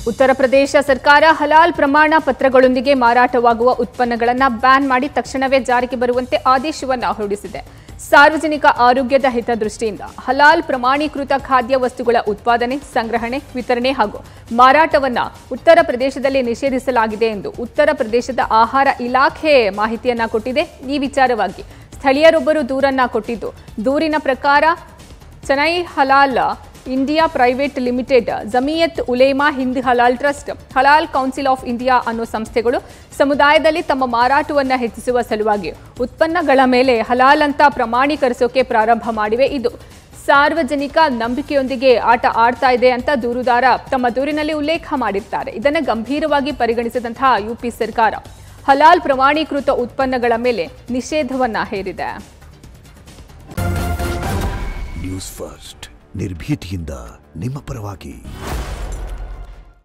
ಉತ್ತರ ಪ್ರದೇಶ ಸರ್ಕಾರ ಹಲಾಲ್ ಪ್ರಮಾಣ ಪತ್ರಗಳೊಂದಿಗೆ ಮಾರಾಟವಾಗುವ ಉತ್ಪನ್ನಗಳನ್ನು ಬ್ಯಾನ್ ಮಾಡಿ ತಕ್ಷಣವೇ ಜಾರಿಗೆ ಬರುವಂತೆ ಆದೇಶವನ್ನು ಹೊರಡಿಸಿದೆ ಸಾರ್ವಜನಿಕ ಆರೋಗ್ಯದ ಹಿತದೃಷ್ಟಿಯಿಂದ ಹಲಾಲ್ ಪ್ರಮಾಣೀಕೃತ ಖಾದ್ಯ ವಸ್ತುಗಳ ಉತ್ಪಾದನೆ ಸಂಗ್ರಹಣೆ ವಿತರಣೆ ಹಾಗೂ ಮಾರಾಟವನ್ನ ಉತ್ತರ ಪ್ರದೇಶದಲ್ಲಿ ನಿಷೇಧಿಸಲಾಗಿದೆ ಎಂದು ಉತ್ತರ ಪ್ರದೇಶದ ಆಹಾರ ಇಲಾಖೆ ಮಾಹಿತಿಯನ್ನ ಕೊಟ್ಟಿದೆ ಈ ವಿಚಾರವಾಗಿ ಸ್ಥಳೀಯರೊಬ್ಬರು ದೂರನ್ನ ಕೊಟ್ಟಿದ್ದು ದೂರಿನ ಪ್ರಕಾರ Chennai Halal India private limited Jamiat Ulema Hind Halal trust Halal council of India ಅನ್ನೋ ಸಂಸ್ಥೆಗಳು ಸಮುದಾಯದಲ್ಲಿ ತಮ್ಮ ಮಾರಾಟವನ್ನು ಹೆಚ್ಚಿಸುವ ಸಲುವಾಗಿ ಉತ್ಪನ್ನಗಳ ಮೇಲೆ ಹಲಾಲ್ ಅಂತ ಪ್ರಮಾಣೀಕರಿಸೋಕೆ ಪ್ರಾರಂಭ ಮಾಡಿವೆ ಇದು ಸಾರ್ವಜನಿಕ ನಂಬಿಕೆಯೊಂದಿಗೆ ಆಟ ಆಡ್ತಾ ಇದೆ ಅಂತ ದೂರುದಾರ ತಮ್ಮ ದೂರಿನಲ್ಲಿ ಉಲ್ಲೇಖ ಮಾಡಿರ್ತಾರೆ ಇದನ್ನು ಗಂಭೀರವಾಗಿ ಪರಿಗಣಿಸಿದಂತಹ ಯುಪಿ ಸರ್ಕಾರ ಹಲಾಲ್ ಪ್ರಮಾಣೀಕೃತ ಉತ್ಪನ್ನಗಳ ಮೇಲೆ ನಿಷೇಧವನ್ನ ಹೇರಿದೆ ನ್ಯೂಸ್ ಫಸ್ಟ್ ನಿರ್ಭೀತಿಯಿಂದ ನಿಮ್ಮ ಪರವಾಗಿ